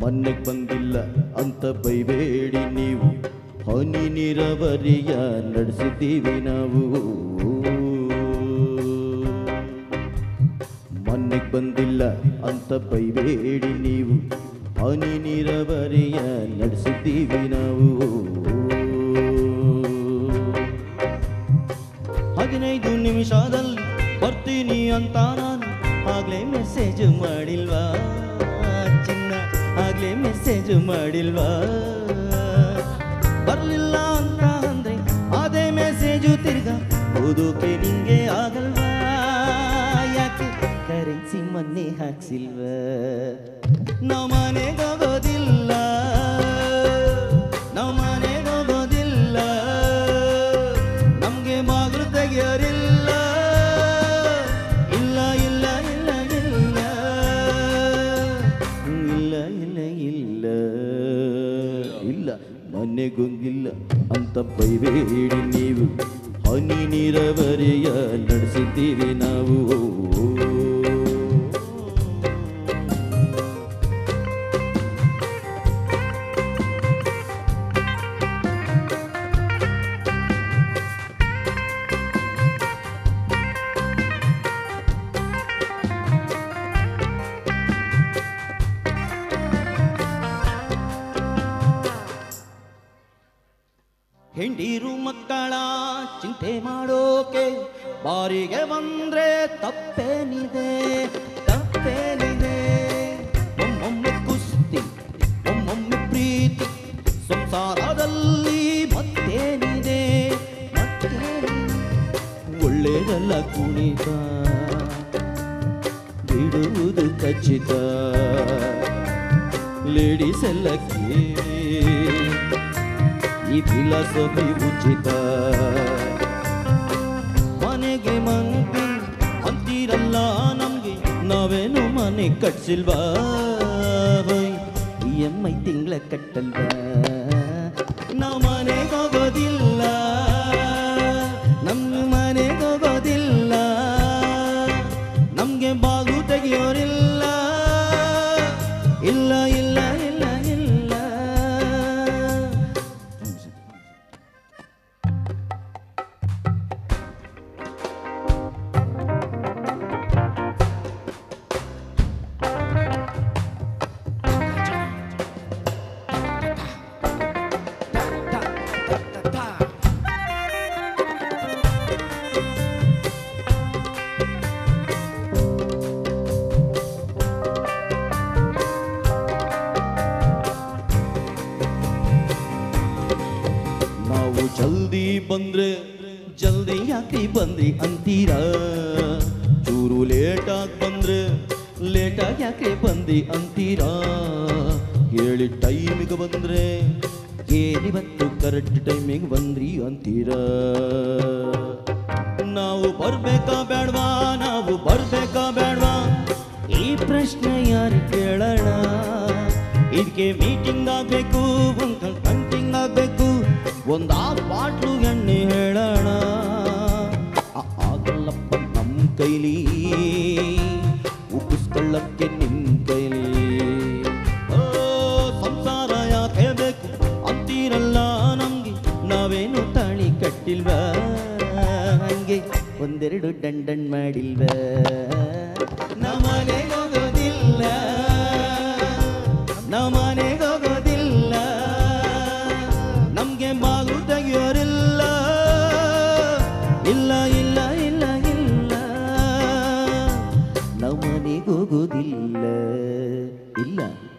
ಮನೆಗ್ ಬಂದಿಲ್ಲ ಅಂತ ಬೈಬೇಡಿ ನೀವು ಹನಿ ನೀರಾವರಿಯ ನಡೆಸಿದ್ದೀವಿ ನಾವು ಮನೆಗ್ ಬಂದಿಲ್ಲ ಅಂತ ಬೈಬೇಡಿ ನೀವು ಹನಿ ನೀರಾವರಿಯ ನಡೆಸಿದ್ದೀವಿ ನಾವು ಹದಿನೈದು ನಿಮಿಷದಲ್ಲಿ ಬರ್ತೀನಿ ಅಂತ ನಾನು ಆಗ್ಲೇ ಮೆಸೇಜ್ ಮಾಡಿಲ್ವಾ ಚಿನ್ನ ಆಗ್ಲೇ ಮೆಸೇಜ್ ಮಾಡಿಲ್ವಾ ಬರ್ಲಿಲ್ಲ ಅಂತ ಅಂದ್ರೆ ಅದೇ ಮೆಸೇಜು ತಿರ್ಗಾ ಓದೋಕೆ ನಿಂಗೆ ಆಗಲ್ವಾ ಯಾಕೆ ಕರೆನ್ಸಿ ಮೊನ್ನೆ ಹಾಕ್ಸಿಲ್ವಾ ನಾವು ಮನೆಗೆ ಹೋಗೋದಿಲ್ಲ ನಾವು ಮನೆಗೆ ಹೋಗೋದಿಲ್ಲ ನಮ್ಗೆ ಬಾಗಿಲು ತೆಗೆಯೋರಿಲ್ಲ ಇಲ್ಲ ಇಲ್ಲ ಇಲ್ಲ ಇಲ್ಲ ಇಲ್ಲ ಇಲ್ಲ ಇಲ್ಲ ಇಲ್ಲ ಮನೆಗೊಂಗಿಲ್ಲ ಅಂತ ಬೈಬೇಡಿ ನೀವು ಹನಿ ನೀರಾವರಿಯ ನಡೆಸಿದ್ದೀವಿ ನಾವು ಹೆಂಡೀರು ಮಕ್ಕಳ ಚಿಂತೆ ಮಾಡೋಕೆ ಬಾರಿಗೆ ಬಂದ್ರೆ ತಪ್ಪೇನಿದೆ ತಪ್ಪೇನಿದೆ ಒಮ್ಮೊಮ್ಮೆ ಕುಸ್ತಿ ಒಮ್ಮೊಮ್ಮೆ ಪ್ರೀತಿ ಸಂಸಾರದಲ್ಲಿ ಮತ್ತೇನಿದೆ ಮತ್ತೇನಿದೆ ಒಳ್ಳೆಯದಲ್ಲ ಕುಣಿತ ಬಿಡುವುದು ಖಚಿತ ಲೇಡೀಸ್ ಎಲ್ಲ ಕೇಳಿ ಈ ಫಿಲಾಸಫಿ ಉಚಿತ ಮನೆಗೆ ಮಂದಿ ಅಂತೀರಲ್ಲ ನಮ್ಗೆ ನಾವೇನು ಮನೆ ಕಟ್ಸಿಲ್ವಾ ಇ ಎಮ್ ಐ ತಿಂಗಳ ಕಟ್ಟಲ್ವಾ ನಾವು ಮನೆಗೆ ಹೋಗೋದಿಲ್ಲ ನಮ್ಮ ಮನೆಗೆ ಹೋಗೋದಿಲ್ಲ ನಮ್ಗೆ ಬಾಗು ತೆಗಿಯೋರಿಲ್ಲ ಇಲ್ಲ ಇಲ್ಲ ಇಲ್ಲ ಇಲ್ಲ ನಾವು ಜಲ್ದಿ ಬಂದ್ರೆ ಜಲ್ದಿ ಯಾಕೆ ಬಂದ್ರಿ ಅಂತೀರಾ ಚೂರು ಲೇಟಾಗಿ ಬಂದ್ರೆ ಲೇಟಾಗಿ ಯಾಕೆ ಬಂದಿ ಅಂತೀರಾ ಹೇಳಿ ಟೈಮಿಗೆ ಬಂದ್ರೆ ಏನಿವತ್ತು ಕರೆಕ್ಟ್ ಟೈಮಿಗೆ ಬಂದ್ರಿ ಅಂತೀರಾ ನಾವು ಬರ್ಬೇಕಾ ಬೇಡವಾ ನಾವು ಬರ್ಬೇಕಾ ಬೇಡವಾ ಈ ಪ್ರಶ್ನೆ ಯಾರು ಕೇಳೋಣ ಇದಕ್ಕೆ ಮೀಟಿಂಗ್ ಆಗ್ಬೇಕು ಒಂದು ಕಂಟಿಂಗ್ ಆಗ್ಬೇಕು ಒಂದು ಆ ಬಾಟ್ಲು ಎಣ್ಣೆ ಹೇಳೋಣ ಆ- ಆಗಲ್ಲಪ್ಪ ನಮ್ಮ ಕೈಲಿ ಉಪ್ಪಿಸ್ಕೊಳ್ಳಕ್ಕೆ ನಿಮ್ಮ ಕೈಲಿ ಓ ಸಂಸಾರ ಯಾಕೆ ಬೇಕು ಅಂತೀರಲ್ಲ ನಮ್ಗೆ ನಾವೇನು ತಾಳಿ ಕಟ್ಟಿಲ್ವಾ ಹಂಗೆ ಒಂದೆರಡು ಡಣ್ ಡಣ್ ಮಾಡಿಲ್ವಾ ನಮ್ಮನೆಗೆ ಹೋಗೋದಿಲ್ಲ ನಮ್ಮನೆಗೆ ಹೋಗೋದಿಲ್ಲ ನಮ್ಗೆ ಬಾಗಿಲು ತೆಗಿಯೋರಿಲ್ಲ ಇಲ್ಲ ಇಲ್ಲ ಇಲ್ಲ ಇಲ್ಲ ನಮ್ಮನೆಗೆ ಹೋಗೋದಿಲ್ಲ ಇಲ್ಲ